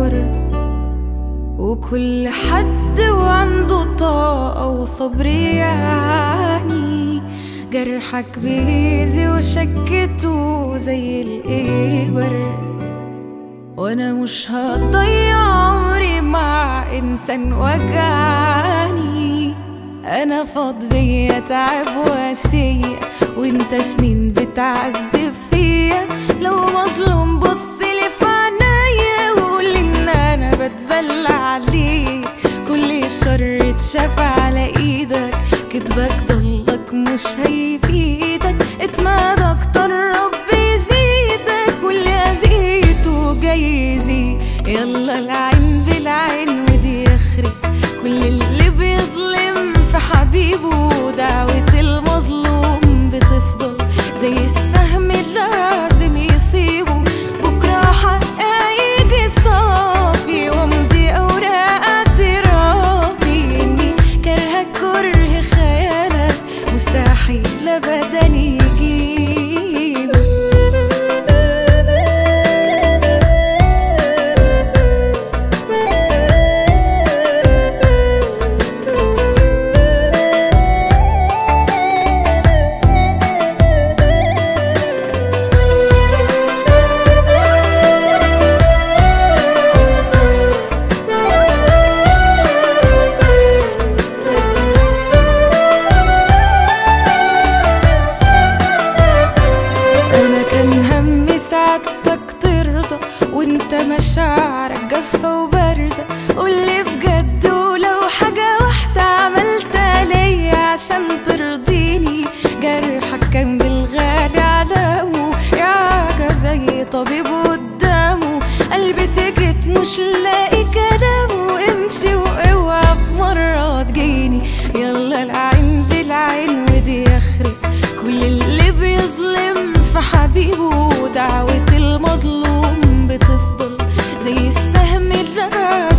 يكبر وكل حد وعنده طاقة وصبر يعني جرحك بيزي وشكته زي الإبر وانا مش هضيع عمري مع انسان وجعني انا فاض بيا تعب واسية وانت سنين بتعذب فيا لو مظلوم بص لي في عينيا وقول ان انا بتبلى عليك كل الشر اتشاف على ايدك كدبك ضلك مش هيفيدك اتماد اكتر ربي يزيدك واللي اذيته جاي يزيد يلا العين بالعين ودي اخرت كل اللي بيظلم في حبيبه دعوة المظلوم بتفضل زي السهم اللي لازم يصيبه بكرة حق هيجي صافي وامضي اوراق اعترافي اني كارهة كره خيالك مستحيل ابدا يجيب انا كان همي سعادتك ترضى وانت مشاعرك جافة وباردة قولي بجد ولو حاجة واحدة عملتها ليا عشان ترضيني جرحك كان بالغالي علامه يا زي طبيب قدامه قلبي سكت مش لاقي كلامه امشي واوعى في مرة تجيني يلا العين بالعين ودي اخرت كل اللي بيظلم في حبيبه دعوة المظلوم بتفضل زي السهم اللي